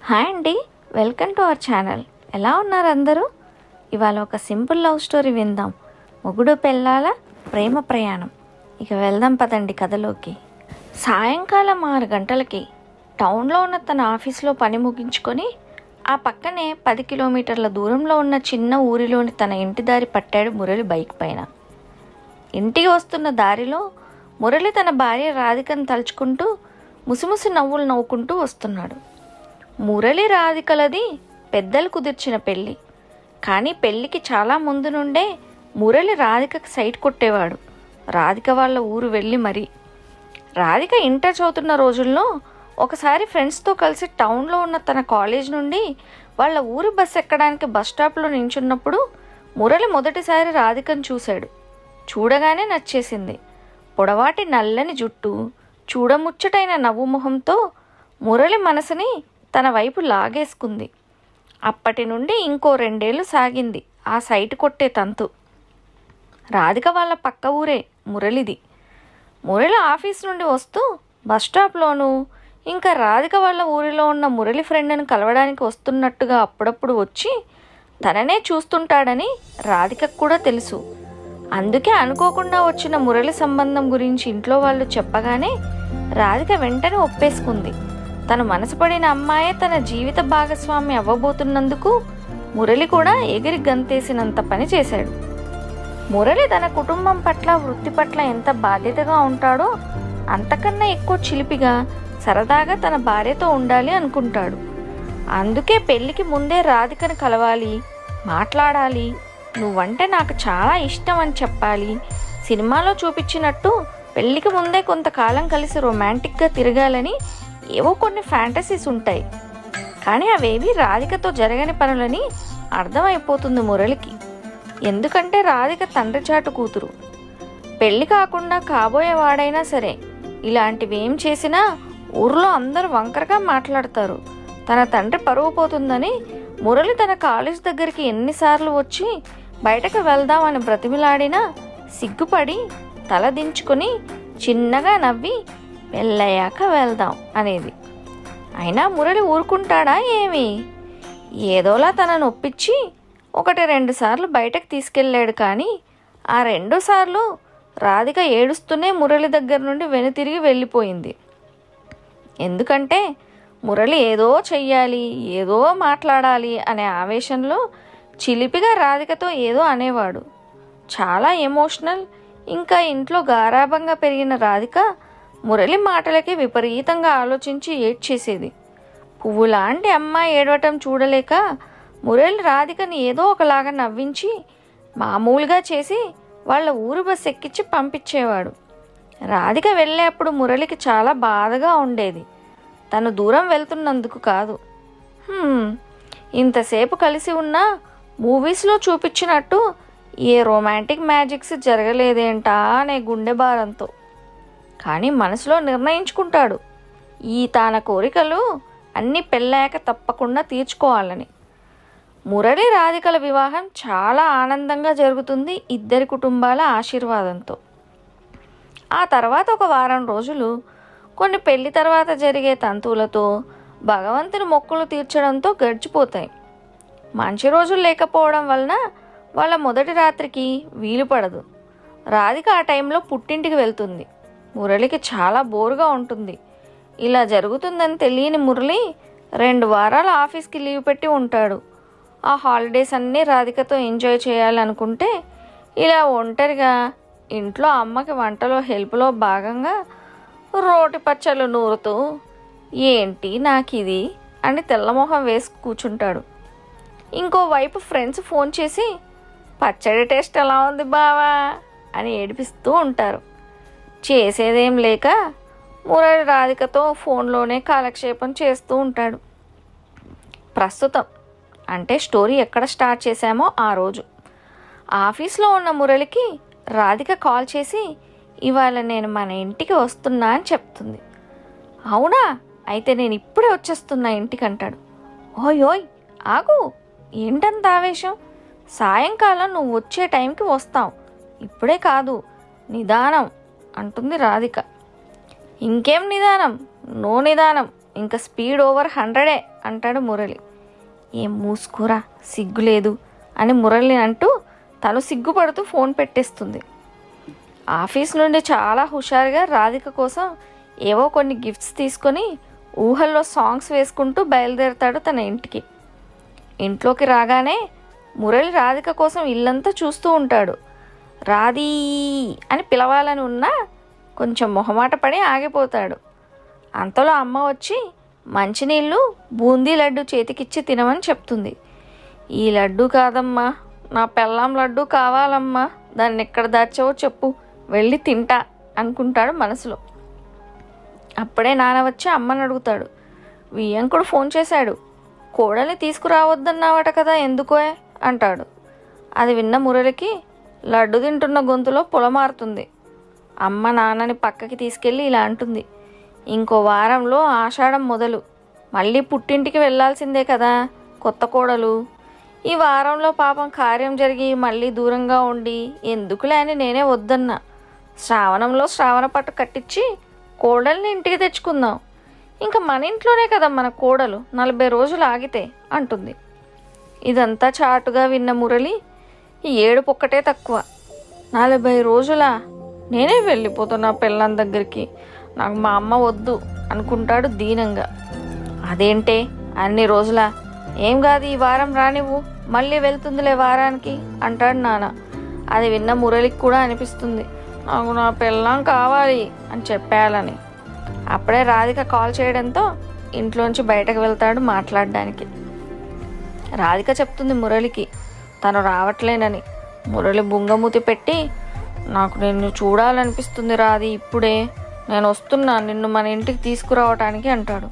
hi అండి welcome to our channel ఎలా ఉన్నారు అందరూ ఇవాళ ఒక సింపుల్ లవ్ స్టోరీ విందాం మొగుడు పెళ్ళాల ప్రేమ ప్రయాణం ఇక వెళ్దాం పదండి కథలోకి సాయంకాలం ఆరు గంటలకి టౌన్లో ఉన్న తన ఆఫీస్లో పని ముగించుకొని ఆ పక్కనే పది కిలోమీటర్ల దూరంలో ఉన్న చిన్న ఊరిలోని తన ఇంటి దారి పట్టాడు మురళి బైక్ పైన ఇంటికి వస్తున్న దారిలో మురళి తన భార్య రాధికను తలుచుకుంటూ ముసిముసి నవ్వులు నవ్వుకుంటూ వస్తున్నాడు మురళి రాధికలది పెద్దలు కుదిర్చిన పెళ్ళి కానీ పెళ్ళికి చాలా ముందు నుండే మురళి రాధికకి సైట్ కొట్టేవాడు రాధిక వాళ్ళ ఊరు వెళ్ళి మరి రాధిక ఇంటర్ చదువుతున్న రోజుల్లో ఒకసారి ఫ్రెండ్స్తో కలిసి టౌన్లో ఉన్న తన కాలేజ్ నుండి వాళ్ళ ఊరి బస్ ఎక్కడానికి బస్ స్టాప్లో నించున్నప్పుడు మురళి మొదటిసారి రాధికను చూశాడు చూడగానే నచ్చేసింది పొడవాటి నల్లని జుట్టు చూడముచ్చటైన నవ్వు మొహంతో మురళి మనసుని తన వైపు లాగేసుకుంది అప్పటి నుండి ఇంకో రెండేళ్లు సాగింది ఆ సైట్ కొట్టే తంతు రాధిక వాళ్ళ పక్క ఊరే మురళిది మురళి ఆఫీస్ నుండి వస్తూ బస్ స్టాప్లోనూ ఇంకా రాధిక వాళ్ళ ఊరిలో ఉన్న మురళి ఫ్రెండ్ని కలవడానికి వస్తున్నట్టుగా అప్పుడప్పుడు వచ్చి తననే చూస్తుంటాడని రాధికకు కూడా తెలుసు అందుకే అనుకోకుండా వచ్చిన మురళి సంబంధం గురించి ఇంట్లో వాళ్ళు చెప్పగానే రాధిక వెంటనే ఒప్పేసుకుంది తను మనసు పడిన అమ్మాయే తన జీవిత భాగస్వామి అవ్వబోతున్నందుకు మురళి కూడా ఎగిరి గంతేసినంత పని చేశాడు మురళి తన కుటుంబం పట్ల వృత్తి పట్ల ఎంత బాధ్యతగా ఉంటాడో అంతకన్నా ఎక్కువ చిలిపిగా సరదాగా తన భార్యతో ఉండాలి అనుకుంటాడు అందుకే పెళ్లికి ముందే రాధికను కలవాలి మాట్లాడాలి నువ్వంటే నాకు చాలా ఇష్టం అని చెప్పాలి సినిమాలో చూపించినట్టు పెళ్లికి ముందే కొంతకాలం కలిసి రొమాంటిక్గా తిరగాలని ఏవో కొన్ని ఫ్యాంటసీస్ ఉంటాయి కానీ అవేవి రాధికతో జరగని పనులని అర్థమైపోతుంది మురళికి ఎందుకంటే రాధిక తండ్రి చాటు కూతురు పెళ్లి కాకుండా కాబోయేవాడైనా సరే ఇలాంటివి ఏం చేసినా ఊర్లో అందరూ వంకరగా మాట్లాడతారు తన తండ్రి పరువు పోతుందని మురళి తన కాలేజ్ దగ్గరికి ఎన్నిసార్లు వచ్చి బయటకు వెళ్దామని బ్రతిమిలాడినా సిగ్గుపడి తల దించుకొని చిన్నగా నవ్వి వెళ్ళయ్యాక వెళ్దాం అనేది అయినా మురళి ఊరుకుంటాడా ఏమి ఏదోలా తనను ఒప్పించి ఒకటి రెండు సార్లు బయటకు తీసుకెళ్ళాడు కానీ ఆ రెండు సార్లు రాధిక ఏడుస్తూనే మురళి దగ్గర నుండి వెనుతిరిగి వెళ్ళిపోయింది ఎందుకంటే మురళి ఏదో చెయ్యాలి ఏదో మాట్లాడాలి అనే ఆవేశంలో చిలిపిగా రాధికతో ఏదో అనేవాడు చాలా ఎమోషనల్ ఇంకా ఇంట్లో గారాభంగా పెరిగిన రాధిక మురళి మాటలకి విపరీతంగా ఆలోచించి ఏడ్చేసేది పువ్వులాంటి అమ్మాయి ఏడవటం చూడలేక మురళి రాధికని ఏదో ఒకలాగా నవ్వించి మామూలుగా చేసి వాళ్ళ ఊరు బస్ ఎక్కించి పంపించేవాడు రాధిక వెళ్ళేప్పుడు మురళికి చాలా బాధగా ఉండేది తను దూరం వెళ్తున్నందుకు కాదు "హ్మ్, ఇంతసేపు కలిసి ఉన్నా మూవీస్లో చూపించినట్టు ఏ రొమాంటిక్ మ్యాజిక్స్ జరగలేదేంటా అనే గుండె భారంతో కానీ మనసులో నిర్ణయించుకుంటాడు ఈ తన కోరికలు అన్నీ పెళ్ళాక తప్పకుండా తీర్చుకోవాలని మురళి రాధికల వివాహం చాలా ఆనందంగా జరుగుతుంది ఇద్దరి కుటుంబాల ఆశీర్వాదంతో ఆ తర్వాత ఒక వారం రోజులు కొన్ని పెళ్లి తర్వాత జరిగే తంతువులతో భగవంతుని మొక్కులు తీర్చడంతో గడిచిపోతాయి మంచి రోజులు లేకపోవడం వలన వాళ్ళ మొదటి రాత్రికి వీలు పడదు రాధిక ఆ టైంలో పుట్టింటికి వెళ్తుంది మురళికి చాలా బోరుగా ఉంటుంది ఇలా జరుగుతుందని తెలియని మురళి రెండు వారాలు ఆఫీస్కి లీవ్ పెట్టి ఉంటాడు ఆ హాలిడేస్ అన్నీ రాధికతో ఎంజాయ్ చేయాలనుకుంటే ఇలా ఒంటరిగా ఇంట్లో అమ్మకి వంటలో హెల్ప్లో భాగంగా రోటి పచ్చళ్ళు నూరుతూ ఏంటి నాకు ఇది అని తెల్లమొహం వేసి కూర్చుంటాడు ఇంకోవైపు ఫ్రెండ్స్ ఫోన్ చేసి పచ్చడి టేస్ట్ ఎలా ఉంది బావా అని ఏడిపిస్తూ ఉంటారు చేసేదేం లేక మురళి రాధికతో ఫోన్లోనే కాలక్షేపం చేస్తూ ఉంటాడు ప్రస్తుతం అంటే స్టోరీ ఎక్కడ స్టార్ట్ చేశామో ఆ రోజు ఆఫీస్లో ఉన్న మురళికి రాధిక కాల్ చేసి ఇవాళ నేను మన ఇంటికి వస్తున్నా అని చెప్తుంది అవునా అయితే నేను ఇప్పుడే వచ్చేస్తున్నా ఇంటికి అంటాడు ఓయ్ ఓయ్ ఆగు ఏంటంత ఆవేశం సాయంకాలం నువ్వు వచ్చే టైంకి వస్తావు ఇప్పుడే కాదు నిదానం అంటుంది రాధిక ఇంకేం నిదానం నో నిదానం ఇంకా స్పీడ్ ఓవర్ హండ్రెడే అంటాడు మురళి ఏం మూసుకోరా సిగ్గులేదు అని మురళి అంటూ తను సిగ్గుపడుతూ ఫోన్ పెట్టేస్తుంది ఆఫీస్ నుండి చాలా హుషారుగా రాధిక కోసం ఏవో కొన్ని గిఫ్ట్స్ తీసుకొని ఊహల్లో సాంగ్స్ వేసుకుంటూ బయలుదేరతాడు తన ఇంటికి ఇంట్లోకి రాగానే మురళి రాధిక కోసం ఇల్లంతా చూస్తూ ఉంటాడు రాధీ అని పిలవాలని ఉన్నా కొంచెం మొహమాట పడి ఆగిపోతాడు అంతలో అమ్మ వచ్చి మంచినీళ్ళు బూందీ లడ్డు చేతికిచ్చి తినమని చెప్తుంది ఈ లడ్డు కాదమ్మా నా పెళ్ళాం లడ్డు కావాలమ్మా దాన్ని ఎక్కడ దాచావో చెప్పు వెళ్ళి తింటా అనుకుంటాడు మనసులో అప్పుడే నాన్న వచ్చి అమ్మని అడుగుతాడు వియ్యంకుడు ఫోన్ చేశాడు కోడల్ని తీసుకురావద్దన్నావట కదా ఎందుకో అంటాడు అది విన్న మురళికి లడ్డు తింటున్న గొంతులో పొలమారుతుంది అమ్మ నాన్నని పక్కకి తీసుకెళ్ళి ఇలా అంటుంది ఇంకో వారంలో ఆషాఢం మొదలు మళ్ళీ పుట్టింటికి వెళ్ళాల్సిందే కదా కొత్త కోడలు ఈ వారంలో పాపం కార్యం జరిగి మళ్ళీ దూరంగా ఉండి ఎందుకులే అని నేనే వద్దన్నా శ్రావణంలో శ్రావణ పట్టు కట్టించి కోడల్ని ఇంటికి తెచ్చుకుందాం ఇంకా మన ఇంట్లోనే కదా మన కోడలు నలభై రోజులు ఆగితే అంటుంది ఇదంతా చాటుగా విన్న మురళి ఈ ఏడుపు ఒక్కటే తక్కువ నలభై రోజులా నేనే వెళ్ళిపోతున్నా పిల్లం దగ్గరికి నాకు మా అమ్మ వద్దు అనుకుంటాడు దీనంగా అదేంటే అన్ని రోజులా ఏం కాదు ఈ వారం రానివ్వు మళ్ళీ వెళ్తుందిలే వారానికి అంటాడు నాన్న అది విన్న మురళికి కూడా అనిపిస్తుంది నాకు నా పిల్లం కావాలి అని చెప్పేయాలని అప్పుడే రాధిక కాల్ చేయడంతో ఇంట్లోంచి బయటకు వెళ్తాడు మాట్లాడడానికి రాధిక చెప్తుంది మురళికి తను రావట్లేనని మురళి బుంగమూతి పెట్టి నాకు నిన్ను చూడాలనిపిస్తుంది రాది ఇప్పుడే నేను వస్తున్నా నిన్ను మన ఇంటికి తీసుకురావటానికి అంటాడు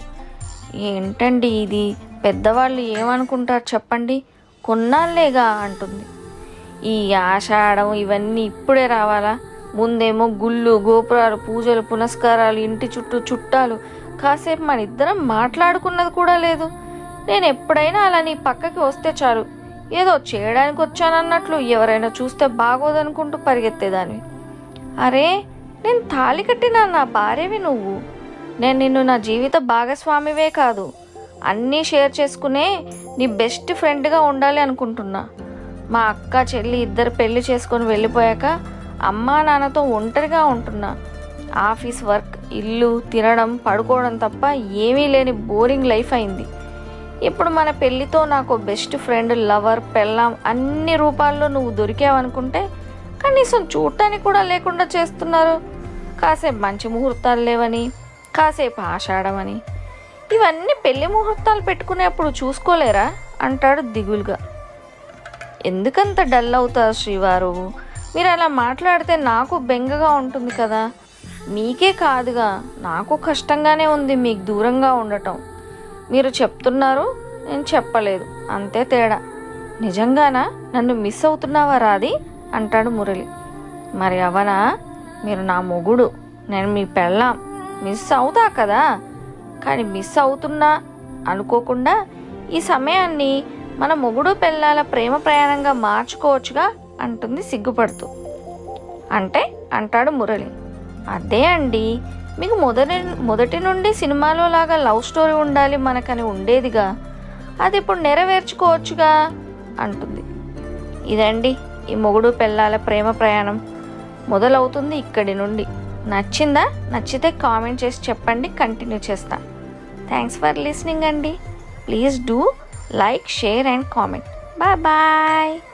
ఏంటండి ఇది పెద్దవాళ్ళు ఏమనుకుంటారు చెప్పండి కొన్నాళ్ళేగా అంటుంది ఈ ఆషాఢం ఇవన్నీ ఇప్పుడే రావాలా ముందేమో గుళ్ళు గోపురాలు పూజలు పునస్కారాలు ఇంటి చుట్టూ చుట్టాలు కాసేపు మన ఇద్దరం మాట్లాడుకున్నది కూడా లేదు నేను ఎప్పుడైనా అలా నీ పక్కకి వస్తే చాలు ఏదో చేయడానికి వచ్చానన్నట్లు ఎవరైనా చూస్తే బాగోదనుకుంటూ పరిగెత్తేదాన్ని అరే నేను తాళి కట్టిన నా భార్యవి నువ్వు నేను నిన్ను నా జీవిత భాగస్వామివే కాదు అన్నీ షేర్ చేసుకునే నీ బెస్ట్ ఫ్రెండ్గా ఉండాలి అనుకుంటున్నా మా అక్క చెల్లి ఇద్దరు పెళ్లి చేసుకొని వెళ్ళిపోయాక అమ్మా నాన్నతో ఒంటరిగా ఉంటున్నా ఆఫీస్ వర్క్ ఇల్లు తినడం పడుకోవడం తప్ప ఏమీ లేని బోరింగ్ లైఫ్ అయింది ఇప్పుడు మన పెళ్ళితో నాకు బెస్ట్ ఫ్రెండ్ లవర్ పెళ్ళాం అన్ని రూపాల్లో నువ్వు దొరికావనుకుంటే కనీసం చూడటానికి కూడా లేకుండా చేస్తున్నారు కాసేపు మంచి ముహూర్తాలు లేవని కాసేపు ఆషాఢమని ఇవన్నీ పెళ్లి ముహూర్తాలు పెట్టుకునేప్పుడు చూసుకోలేరా అంటాడు దిగులుగా ఎందుకంత డల్ అవుతారు శ్రీవారు మీరు అలా మాట్లాడితే నాకు బెంగగా ఉంటుంది కదా మీకే కాదుగా నాకు కష్టంగానే ఉంది మీకు దూరంగా ఉండటం మీరు చెప్తున్నారు నేను చెప్పలేదు అంతే తేడా నిజంగానా నన్ను మిస్ అవుతున్నావా రాది అంటాడు మురళి మరి అవనా మీరు నా మొగుడు నేను మీ పెళ్ళాం మిస్ అవుతా కదా కానీ మిస్ అవుతున్నా అనుకోకుండా ఈ సమయాన్ని మన మొగుడు పెళ్ళాల ప్రేమ ప్రయాణంగా మార్చుకోవచ్చుగా అంటుంది సిగ్గుపడుతూ అంటే అంటాడు మురళి అదే అండి మీకు మొదటి మొదటి నుండి సినిమాలో లాగా లవ్ స్టోరీ ఉండాలి మనకని ఉండేదిగా అది ఇప్పుడు నెరవేర్చుకోవచ్చుగా అంటుంది ఇదండి ఈ మొగుడు పెళ్ళాల ప్రేమ ప్రయాణం మొదలవుతుంది ఇక్కడి నుండి నచ్చిందా నచ్చితే కామెంట్ చేసి చెప్పండి కంటిన్యూ చేస్తా థ్యాంక్స్ ఫర్ లిసనింగ్ అండి please do like share and comment bye bye